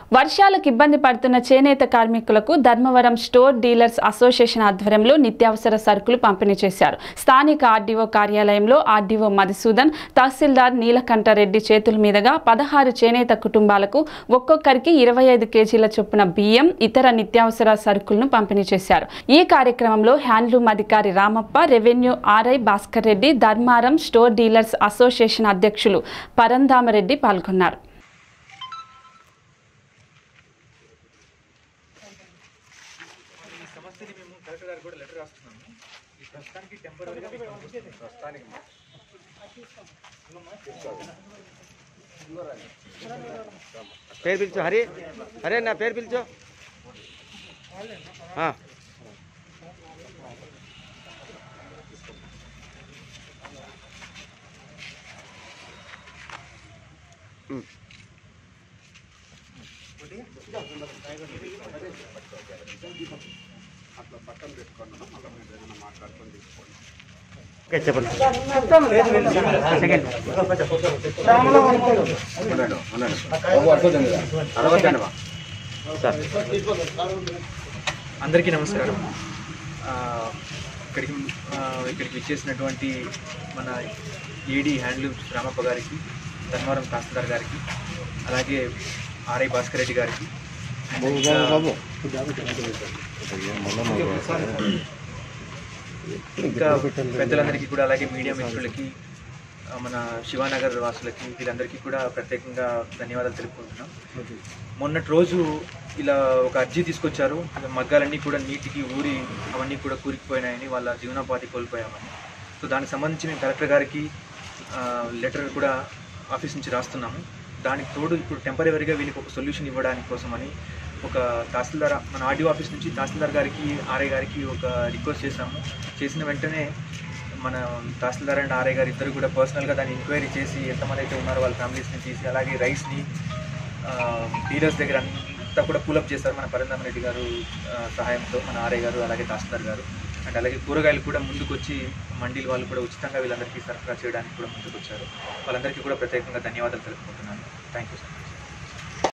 వర్షాలకు ఇబ్బంది పడుతున్న చేనేత కార్మికులకు ధర్మవరం స్టోర్ డీలర్స్ అసోసియేషన్ ఆధ్వర్యంలో నిత్యావసర సరుకులు పంపిణీ చేశారు స్థానిక ఆర్డీఓ కార్యాలయంలో ఆర్డీఓ మధుసూదన్ తహసీల్దార్ నీలకంఠరెడ్డి చేతుల మీదుగా పదహారు చేనేత కుటుంబాలకు ఒక్కొక్కరికి ఇరవై ఐదు కేజీల చొప్పున బియ్యం ఇతర నిత్యావసర సరుకులను పంపిణీ చేశారు ఈ కార్యక్రమంలో హ్యాండ్లూమ్ అధికారి Ramappa revenue RI Bhaskar Reddy Dharmaram store dealers association అధ్యక్షులు పరంధామరెడ్డి పాల్గొన్నారు ఈ సమస్యని మేము కలెక్టర్ గారికి కూడా లెటర్ రాస్తున్నాము ఈ ప్రస్తుతానికి టెంపరీగా ప్రస్తుతానికి పేరు పిలుచు హరి హరే నా పేరు పిలుచు ఆ. ఉమ్. ఓకే చెప్పండి సెకండ్ సార్ అందరికీ నమస్కారం ఆ, ఇక్కడికి ఆ, ఇక్కడికి విచ్చేసినటువంటి మన ఏడి హ్యాండ్లూమ్స్ రామప్ప గారికి ధర్మవరం తహసీల్దార్ గారికి అలాగే ఆర్ఐ భాస్కర్ రెడ్డి గారికి ఇంకా పెద్దలందరికీ కూడా అలాగే మీడియా మిత్రులకి ఆ, మన శివానగర్ వాసులకి వీళ్ళందరికీ కూడా ప్రత్యేకంగా ధన్యవాదాలు తెలుపుకుంటున్నాం మొన్నటి రోజు ఇలా ఒక అర్జీ తీసుకొచ్చారు ఇలా మగ్గాలన్నీ కూడా నీటికి ఊరి అవన్నీ కూడా కూరికిపోయినాయని వాళ్ళ జీవనోపాధి కోల్పోయామని సో దానికి సంబంధించి మేము కలెక్టర్ గారికి లెటర్ కూడా ఆఫీస్ నుంచి రాస్తున్నాము దానికి తోడు ఇప్పుడు టెంపరీగా వీళ్ళకి ఒక సొల్యూషన్ ఇవ్వడానికి కోసమని ఒక తహసీల్దార్ మన ఆర్డీఓ ఆఫీస్ నుంచి తహసీల్దార్ గారికి ఆర్ఐ గారికి ఒక రిక్వెస్ట్ చేశాము చేసిన వెంటనే మన తహసీల్దార్ అండ్ ఆర్ఐ గారు ఇద్దరు కూడా పర్సనల్గా దాన్ని ఎంక్వైరీ చేసి ఎంతమంది అయితే ఉన్నారో వాళ్ళ ఫ్యామిలీస్ని తీసి అలాగే రైస్ని డీలర్స్ దగ్గర అంతా కూడా పూలప్ చేశారు మన పరంధామ రెడ్డి గారు ఆ, సహాయంతో మన ఆర్ఐ గారు అలాగే తహసీల్దార్ గారు అండ్ అలాగే కూరగాయలు కూడా ముందుకు వచ్చి మండీల వాళ్ళు కూడా ఉచితంగా వీళ్ళందరికీ సరఫరా చేయడానికి కూడా ముందుకు వచ్చారు వాళ్ళందరికీ కూడా ప్రత్యేకంగా ధన్యవాదాలు తెలుపుకుంటున్నాను థ్యాంక్ యూ సో మచ్